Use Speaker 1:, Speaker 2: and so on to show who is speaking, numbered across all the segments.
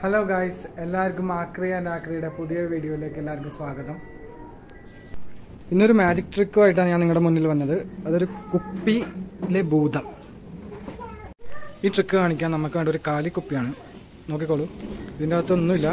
Speaker 1: hello guys എല്ലാവർക്കും ആക്രി and ആക്രിയുടെ പുതിയ വീഡിയോയിലേക്ക് എല്ലാവർക്കും സ്വാഗതം ഇന്നൊരു മാജിക് ട്രിക്കുമായിട്ടാണ് ഞാൻ നിങ്ങളുടെ മുന്നിൽ വന്നത് അതൊരു കുപ്പിയിലെ ഭൂതം ഈ ട്രിക്ക് കാണിക്കാൻ നമുക്ക് വേണ്ട ഒരു കാലി കുപ്പിയാണ് നോക്കിക്കോളൂ ഇതിൻ്റെ അകത്തൊന്നുമില്ല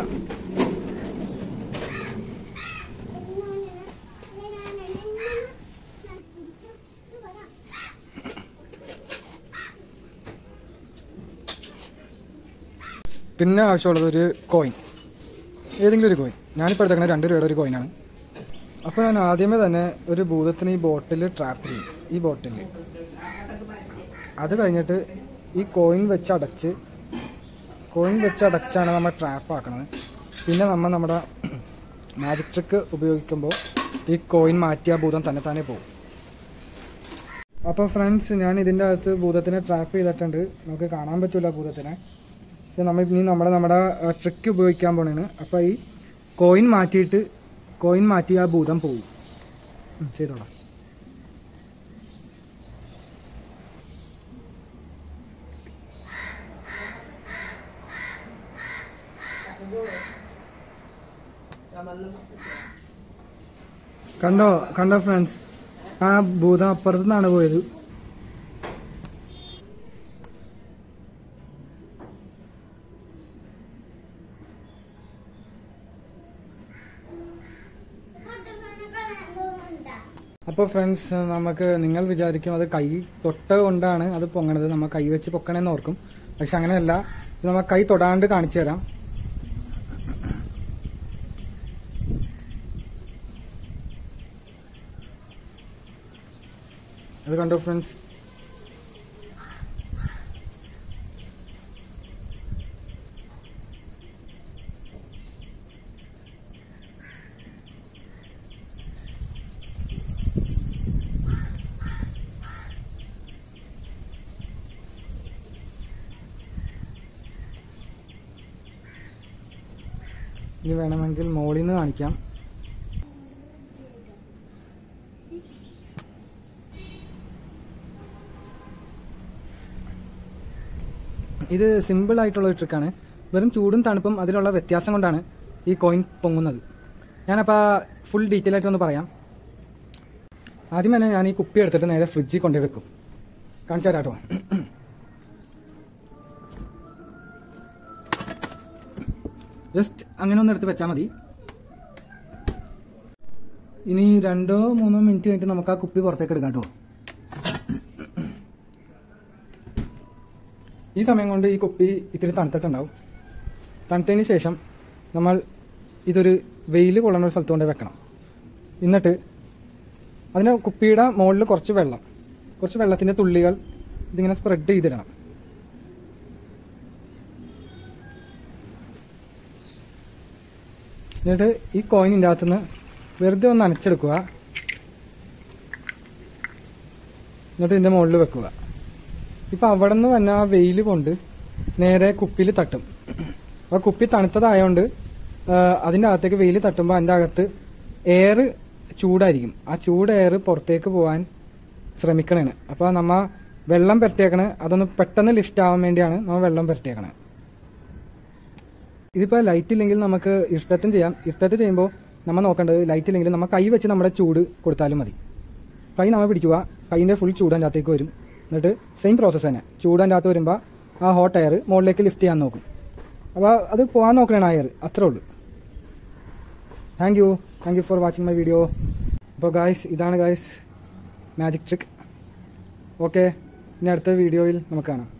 Speaker 1: പിന്നെ ആവശ്യമുള്ളത് ഒരു കോയിൻ ഏതെങ്കിലും ഒരു കോയിൻ ഞാനിപ്പോൾ എടുത്തേക്കുന്നത് രണ്ട് രൂപയുടെ ഒരു കോയിനാണ് അപ്പോൾ ഞാൻ ആദ്യമേ തന്നെ ഒരു ഭൂതത്തിന് ഈ ബോട്ടിൽ ട്രാപ്പ് ചെയ്യും ഈ ബോട്ടിൽ അത് കഴിഞ്ഞിട്ട് ഈ കോയിൻ വെച്ച് അടച്ച് കോയിൻ വെച്ച് അടച്ചാണ് നമ്മൾ ട്രാപ്പ് ആക്കണത് പിന്നെ നമ്മൾ നമ്മുടെ മാജിക് ട്രിക്ക് ഉപയോഗിക്കുമ്പോൾ ഈ കോയിൻ മാറ്റിയ ഭൂതം തന്നെ തന്നെ പോകും അപ്പോൾ ഫ്രണ്ട്സ് ഞാൻ ഇതിൻ്റെ അകത്ത് ഭൂതത്തിനെ ട്രാപ്പ് ചെയ്തിട്ടുണ്ട് നമുക്ക് കാണാൻ പറ്റില്ല ഭൂതത്തിനെ പക്ഷെ നമ്മൾ ഇനി നമ്മുടെ നമ്മുടെ ട്രിക്ക് ഉപയോഗിക്കാൻ പോണേണ് അപ്പോൾ ഈ കോയിൻ മാറ്റിയിട്ട് കോയിൻ മാറ്റി ആ ഭൂതം പോകും ഉം, ചെയ്തോളാം കണ്ടോ കണ്ടോ ഫ്രണ്ട്സ് ആ ഭൂതം അപ്പുറത്തു നിന്നാണ് പോയത് അപ്പോൾ ഫ്രണ്ട്സ് നമുക്ക് നിങ്ങൾ വിചാരിക്കും അത് കൈ തൊട്ട കൊണ്ടാണ് അത് പൊങ്ങണത് നമ്മൾ കൈ വെച്ച് പൊക്കണേന്ന് ഓർക്കും പക്ഷെ അങ്ങനെയല്ല ഇത് നമ്മൾ കൈ തൊടാണ്ട് കാണിച്ചു തരാം അത് കണ്ടോ ഫ്രണ്ട്സ് ഇനി വേണമെങ്കിൽ മോളിൽ നിന്ന് കാണിക്കാം ഇത് സിമ്പിൾ ആയിട്ടുള്ള ഒരു ട്രിക്കാണ് വെറും ചൂടും തണുപ്പും അതിലുള്ള വ്യത്യാസം കൊണ്ടാണ് ഈ കോയിൻ പൊങ്ങുന്നത് ഞാനപ്പോൾ ഫുൾ ഡീറ്റെയിൽ ആയിട്ട് ഒന്ന് പറയാം ആദ്യം തന്നെ ഞാൻ ഈ കുപ്പി എടുത്തിട്ട് നേരെ ഫ്രിഡ്ജിൽ കൊണ്ടുപോയി വെക്കും കാണിച്ചു തരാം കേട്ടോ ജസ്റ്റ് അങ്ങനെ ഒന്ന് എടുത്ത് വെച്ചാൽ മതി ഇനി രണ്ടോ മൂന്നോ മിനിറ്റ് കഴിഞ്ഞിട്ട് നമുക്ക് ആ കുപ്പി പുറത്തേക്ക് എടുക്കാം കേട്ടോ ഈ സമയം കൊണ്ട് ഈ കുപ്പി ഇത്തിരി തണുത്തിട്ടുണ്ടാവും തണുത്തതിന് ശേഷം നമ്മൾ ഇതൊരു വെയിൽ കൊള്ളുന്ന ഒരു സ്ഥലത്ത് കൊണ്ട് വെക്കണം എന്നിട്ട് അതിന് കുപ്പിയുടെ മുകളിൽ കുറച്ച് വെള്ളം കുറച്ച് വെള്ളത്തിൻ്റെ തുള്ളികൾ ഇതിങ്ങനെ സ്പ്രെഡ് ചെയ്തിടണം എന്നിട്ട് ഈ കോയിനിൻ്റെ അകത്തുനിന്ന് വെറുതെ ഒന്ന് നനച്ചെടുക്കുക എന്നിട്ട് ഇതിൻ്റെ മുകളിൽ വെക്കുക ഇപ്പം അവിടെ നിന്ന് വന്ന ആ വെയിൽ കൊണ്ട് നേരെ കുപ്പിയിൽ തട്ടും ആ കുപ്പി തണുത്തതായതുകൊണ്ട് അതിൻ്റെ അകത്തേക്ക് വെയിൽ തട്ടുമ്പോൾ അതിൻ്റെ അകത്ത് എയർ ചൂടായിരിക്കും ആ ചൂട് എയർ പുറത്തേക്ക് പോകാൻ ശ്രമിക്കണേണ് അപ്പോൾ നമ്മ വെള്ളം പുരട്ടിയേക്കണേ അതൊന്ന് പെട്ടെന്ന് ലിഫ്റ്റ് ആവാൻ വേണ്ടിയാണ് നമ്മൾ വെള്ളം പുരട്ടിയേക്കണേ ഇതിപ്പോൾ ലൈറ്റ് ഇല്ലെങ്കിൽ നമുക്ക് ഇഷ്ടത്തും ചെയ്യാം ഇഷ്ടത്ത് ചെയ്യുമ്പോൾ നമ്മൾ നോക്കേണ്ടത് ലൈറ്റ് ഇല്ലെങ്കിൽ നമ്മൾ കൈ വെച്ച് നമ്മുടെ ചൂട് കൊടുത്താലും മതി കൈ നമ്മൾ പിടിക്കുക കൈയിൻ്റെ ഫുൾ ചൂട് അതിൻ്റെ അകത്തേക്ക് വരും എന്നിട്ട് സെയിം പ്രോസസ്സ് തന്നെ ചൂട് അതിൻ്റെ അകത്ത് വരുമ്പോൾ ആ ഹോട്ട് എയർ മുകളിലേക്ക് ലിഫ്റ്റ് ചെയ്യാൻ നോക്കും അപ്പോൾ അത് പോകാൻ നോക്കണേ ആ എയർ അത്രേ ഉള്ളൂ thank you thank you for watching my video അപ്പോൾ ഗായ്സ് ഇതാണ് ഗായ്സ് മാജിക് ട്രിക്ക് ഓക്കെ ഇനി അടുത്ത വീഡിയോയിൽ നമുക്ക് കാണാം